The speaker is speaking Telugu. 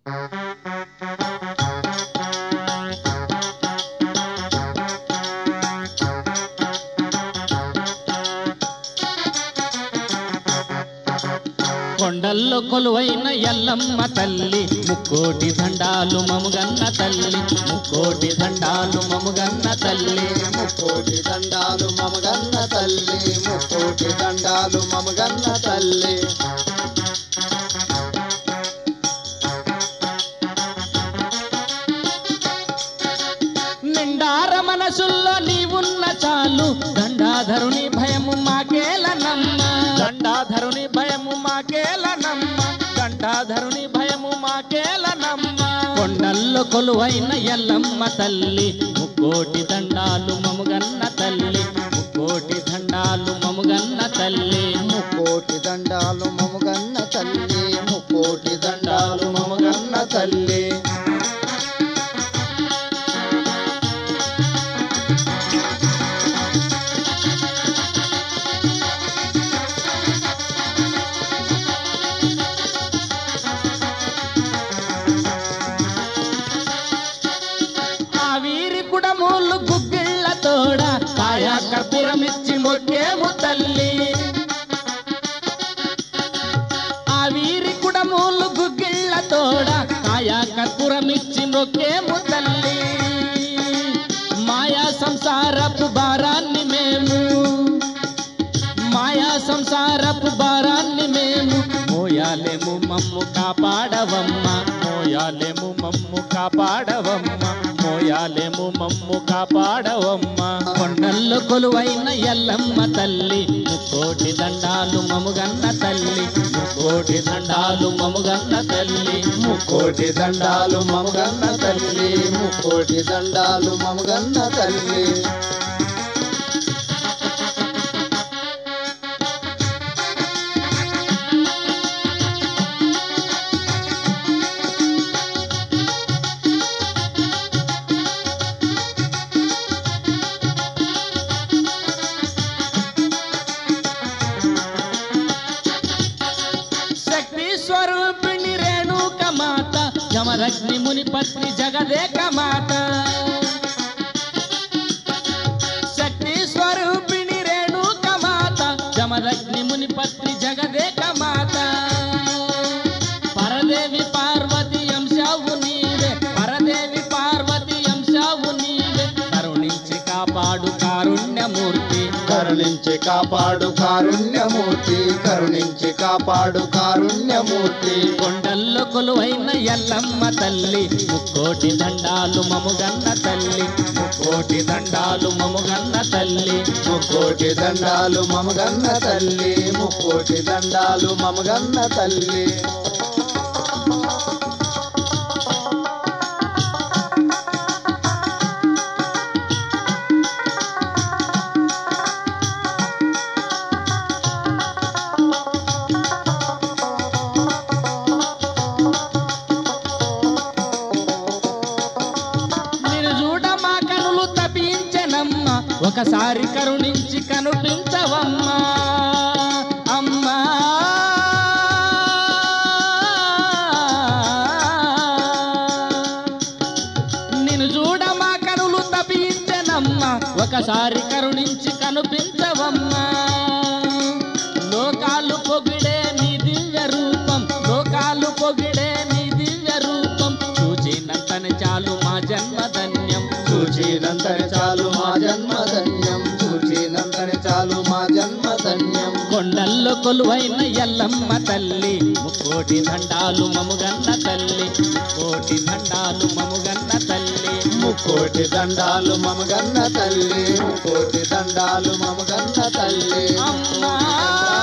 కొండల్లో కొలువైన ఎల్లమ్మ తల్లి ముక్కోటి దండాలు మముగన్న తల్లి ముక్కోటి దండాలు మముగన్న తల్లి ముక్కోటి దండాలు మమగన్న తల్లి ముక్కోటి దండాలు మమగన్న తల్లి నిండార మనసుల్లో నీవున్న చాలు దండాధరుని భయము మాకేలనమ్మ దండాధరుని భయము మాకేలనమ్మ దండాధరుని భయము మాకేలనమ్మ కొండల్లో కొలువైన ఎల్లమ్మ తల్లి ముక్కోటి దండాలు మముగన్న తల్లి ముక్కోటి దండాలు మముగన్న తల్లి ముక్కోటి దండాలు మమగన్న తల్లి ముక్కోటి దండాలు మమగన్న తల్లి ఆ వీరి కుడమూలు గుగ్గిళ్ళ తోడ కాయా కర్పూరమిచ్చి మొక్కేము తల్లి ఆ వీరి కుడమూలు గుగ్గిళ్ళ తోడ కాయా కర్పూరమిచ్చి మొక్కేము తల్లి మాయా సంసారపు భారాన్ని మేము మాయా సంసారపు భారాన్ని మేము మోయాలేము మమ్ము కాపాడవమ్మ మోయాలేము మమ్ము కాపాడవమ్మ మోయాలేము మమ్ము కాపాడవమ్మ కొండల్లో కొలువైన ఎల్లమ్మ తల్లి ముక్కోటి దండాలు మముగన్న తల్లి ముక్కోటి దండాలు మముగన్న తల్లి ముక్కోటి దండాలు మమగన్న తల్లి ముక్కోటి దండాలు మమగన్న తల్లి శక్తి స్వరూపిణి రేణుక మాత జమరగ్ని ముని పత్ని జగదేక మాత శక్తి స్వరూపిణి రేణుక మాత జమరగ్ని ముని పత్ని జగదేక మాత పరదేవి పార్వతి అంశావు నీవే పరదేవి పార్వతి అంశావు నీవే కరుణించి కాపాడు కారుణ్యమూర్తి కరుణించి కాపాడు కారుణ్యమూర్తి కరుణించి కాపాడు కారుణ్యమూర్తి కొండల్లో కొలువైన ఎల్లమ్మ తల్లి ముక్కోటి దండాలు మముగన్న తల్లి ముక్కోటి దండాలు మముగన్న తల్లి ముక్కోటి దండాలు మమగన్న తల్లి ముక్కోటి దండాలు మమగన్న తల్లి నేను చూడ మా కనులు తపించనమ్మ ఒకసారి కరుణించి కనుపించవమ్మా అమ్మా నిన్ను చూడ మా కనులు తపించనమ్మ ఒకసారి కరుణించి కనుపించవమ్మా లోకాలు పొగిడే నీ దివ్య రూపం లోకాలు పొగిడే నీ దివ్య రూపం చూచినంతని చాలు మా జన్మధన్యం చూచినంతని చాలు మా జన్మ ధన్యం చూచినంతని చాలు మా జన్మ ధన్యం కొండల్లో కొలువైన ఎల్లమ్మ తల్లి ముక్కోటి దండాలు మముగన్న తల్లి కోటి దండాలు మముగన్న తల్లి ముక్కోటి దండాలు మమగన్న తల్లి ముక్కోటి దండాలు మమగన్న తల్లి అమ్మా